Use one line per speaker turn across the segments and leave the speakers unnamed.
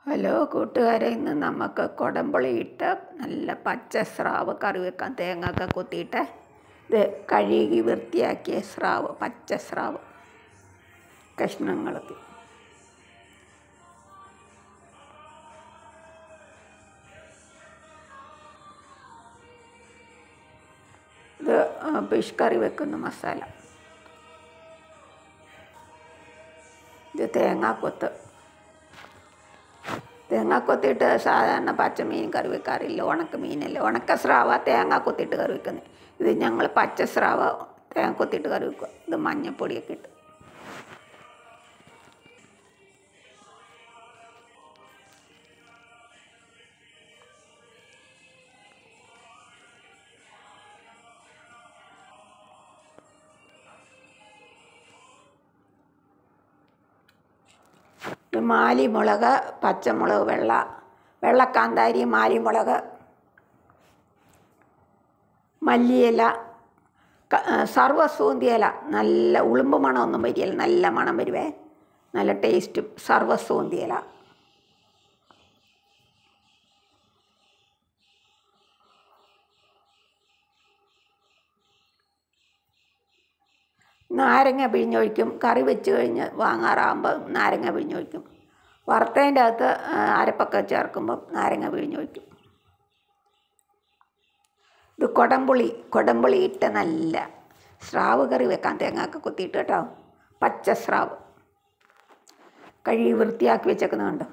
hello കൂട്ടുകാരെ ഇന്ന് നമുക്ക് കുടംപുളി ഇട്ട് നല്ല പച്ച സ്രാവ് കറി വെക്കാം തേങ്ങ ഒക്കെ കൊത്തിയിട്ട് ഇത് കഴുകി വൃത്തിയാക്കിയ സ്രാവ് പച്ച സ്രാവ് കഷ്ണങ്ങൾ ഇത് ഫിഷ് കറി വെക്കുന്ന മസാല ഇത് തേങ്ങാക്കൊത്ത് തേങ്ങ കൊത്തിയിട്ട് സാധാരണ പച്ചമീൻ കറി വെക്കാറില്ല ഉണക്ക മീനല്ലേ ഉണക്ക സ്രാവ തേങ്ങ കൊത്തിയിട്ട് കറി വെക്കുന്നത് ഇത് ഞങ്ങൾ പച്ച സ്രാവ തേങ്ങ കൊത്തിയിട്ട് കറി വെക്കുക ഇത് മഞ്ഞപ്പൊടിയൊക്കെ ഇട്ട് ഇത് മാലിമുളക് പച്ചമുളക് വെള്ള വെള്ളക്കാന്താരി മാലിമുളക് മല്ലിയില ക- സർവ്വസൂന്തിയില നല്ല ഉളുമ്പ് മണമൊന്നും വരികയില്ല നല്ല മണം വരുവേ നല്ല ടേസ്റ്റും സർവ്വസൂന്തിയില നാരങ്ങ പിഴിഞ്ഞൊഴിക്കും കറി വെച്ച് കഴിഞ്ഞ് വാങ്ങാറാകുമ്പോൾ നാരങ്ങ പിഴിഞ്ഞൊഴിക്കും വറുത്തതിൻ്റെ അകത്ത് ആ, അരപ്പൊക്കെ ചേർക്കുമ്പോൾ നാരങ്ങ പിഴിഞ്ഞൊഴിക്കും ഇത് കൊടംപുളി കൊടംപുളി ഇട്ട് നല്ല സ്രാവ് കറി വെക്കാൻ തേങ്ങയൊക്കെ കുത്തിയിട്ട് കേട്ടോ പച്ച സ്രാവ് കഴുകി വൃത്തിയാക്കി വെച്ചേക്കുന്നത് കണ്ടോ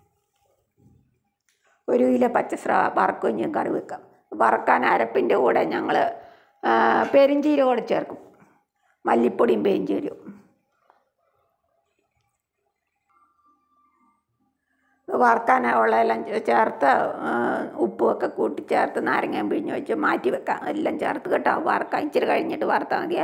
ഒരു കിലോ പച്ച സ്രാവ് വറക്കുകയും ചെയ്യും കറി വെക്കാം വറക്കാൻ അരപ്പിൻ്റെ കൂടെ ഞങ്ങൾ പെരിഞ്ചീരകം കൂടെ ചേർക്കും മല്ലിപ്പൊടിയും പെരിഞ്ചീരകവും വറുക്കാൻ ഉള്ളതെല്ലാം ചേ- ചേർത്ത് ആ, ഉപ്പുമൊക്കെ കൂട്ടി ചേർത്ത് നാരങ്ങയും പിഴിഞ്ഞ് വെച്ച് മാറ്റി വെക്കാം എല്ലാം ചേർത്ത് കേട്ടോ വറുക്കാൻ ഇച്ചിരി കഴിഞ്ഞിട്ട് വറുത്താൽ മതിയേ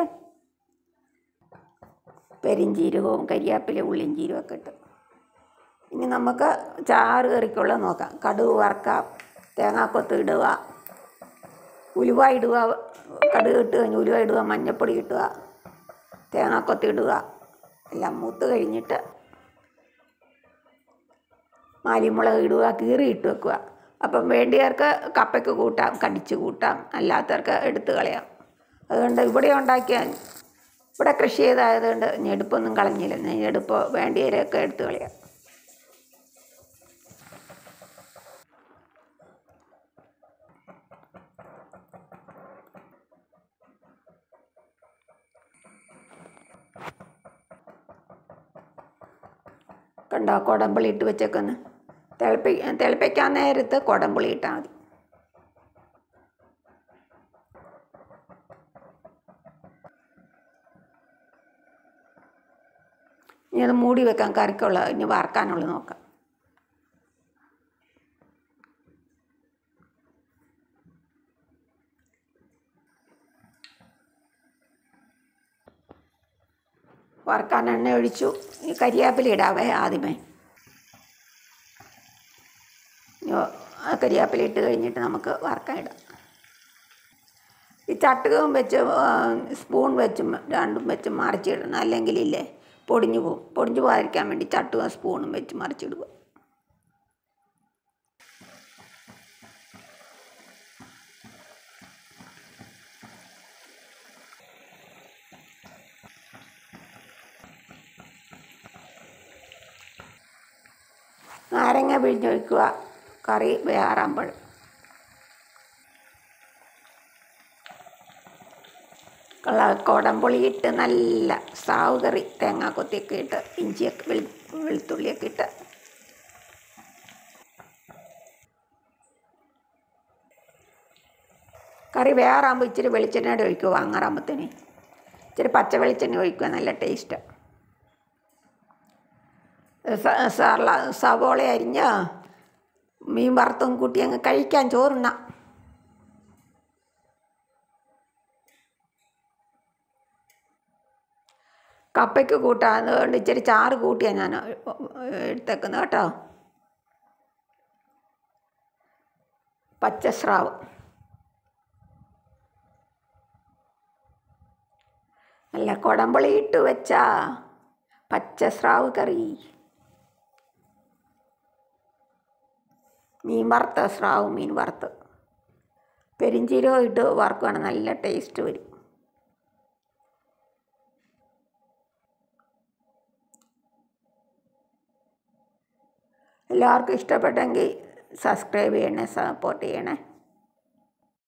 പെരിഞ്ചീരകവും കരിയാപ്പില ഉള്ളിയും ജീരകവും ഒക്കെ ഇട്ട് ഇനി നമുക്ക് ചാറ് കറിക്കുള്ള നോക്കാം കടുക് വറുക്കാം തേങ്ങാക്കൊത്ത് ഇടുക ഉലുവ ഇടുക കടുക് ഇട്ട് കഴിഞ്ഞ് ഉലുവ ഇടുക മഞ്ഞൾപ്പൊടി ഇടുക തേങ്ങാക്കൊത്ത് ഇടുക എല്ലാം മൂത്ത് കഴിഞ്ഞിട്ട് മാലിമുളക് ഇടുക കീറി ഇട്ട് വെക്കുക അപ്പം വേണ്ടിയവർക്ക് കപ്പയ്ക്ക് കൂട്ടാം കടിച്ച് കൂട്ടാം അല്ലാത്തവർക്ക് എടുത്ത് കളയാം അതുകൊണ്ട് ഇവിടെ ഉണ്ടാക്കിയാൽ ഇവിടെ കൃഷി ചെയ്തായതുകൊണ്ട് ഞെടുപ്പൊന്നും കളഞ്ഞില്ല ഞെടുപ്പ് വേണ്ടിയവരൊക്കെ എടുത്ത് കളയാം കണ്ടോ കുടംപുളി ഇട്ട് വെച്ചേക്കൊന്ന് തിളപ്പി തിളപ്പിക്കാൻ നേരത്ത് കുടംപുളി ഇട്ടാൽ മതി ഇനി അത് മൂടി വെക്കാം കറിക്കുള്ള ഇനി വറക്കാനുള്ളത് നോക്കാം വറക്കാൻ എണ്ണ ഒഴിച്ചു ഈ കരിയാപ്പില ഇടാവേ ആദ്യമേ ഇനി ആ കരിയാപ്പില ഇട്ട് കഴിഞ്ഞിട്ട് നമുക്ക് വറക്കാൻ ഇടാം ഈ ചട്ടുകവും വെച്ച് ആ, സ്പൂൺ വെച്ചും രണ്ടും വെച്ച് മറിച്ചിടണം അല്ലെങ്കിൽ ഇല്ലേ പൊടിഞ്ഞു പോകും പൊടിഞ്ഞു പോകാതിരിക്കാൻ വേണ്ടി ചട്ടുകവും സ്പൂണും വെച്ച് മറിച്ചിടുക നാരങ്ങ പിഴിഞ്ഞൊഴിക്കുക കറി വേറാമ്പോൾ കുടംപുളി ഇട്ട് നല്ല സാവ് കറി തേങ്ങാ കൊത്തിയൊക്കെ ഇട്ട് ഇഞ്ചിയൊക്കെ വെളു വെളുത്തുള്ളിയൊക്കെ ഇട്ട് കറി വേറാകുമ്പോൾ ഇച്ചിരി വെളിച്ചെണ്ണയുടെ ഒഴിക്കുക വാങ്ങാറാകുമ്പത്തേന് ഇച്ചിരി പച്ച വെളിച്ചെണ്ണ ഒഴിക്കുക നല്ല ടേസ്റ്റാണ് സ- സർല സവോള അരിഞ്ഞ് മീൻ വറുത്തും കൂട്ടി അങ്ങ് കഴിക്കാൻ ചോറുണ്ണ കപ്പയ്ക്ക് കൂട്ടാൻ അതുകൊണ്ട് ഇച്ചിരി ചാറ് കൂട്ടിയാണ് ഞാൻ എടുത്തേക്കുന്നത് കേട്ടോ പച്ചസ്രാവ് നല്ല കുടമ്പളി ഇട്ട് വെച്ചാ പച്ചസ്രാവ് കറി മീൻ വറുത്ത സ്രാവ് മീൻ വറുത്ത് പെരിഞ്ചീരകം ഇട്ട് വറുക്കുകയാണ് നല്ല ടേസ്റ്റ് വരും എല്ലാവർക്കും ഇഷ്ടപ്പെട്ടെങ്കിൽ സബ്സ്ക്രൈബ് ചെയ്യണേ സപ്പോർട്ട് ചെയ്യണേ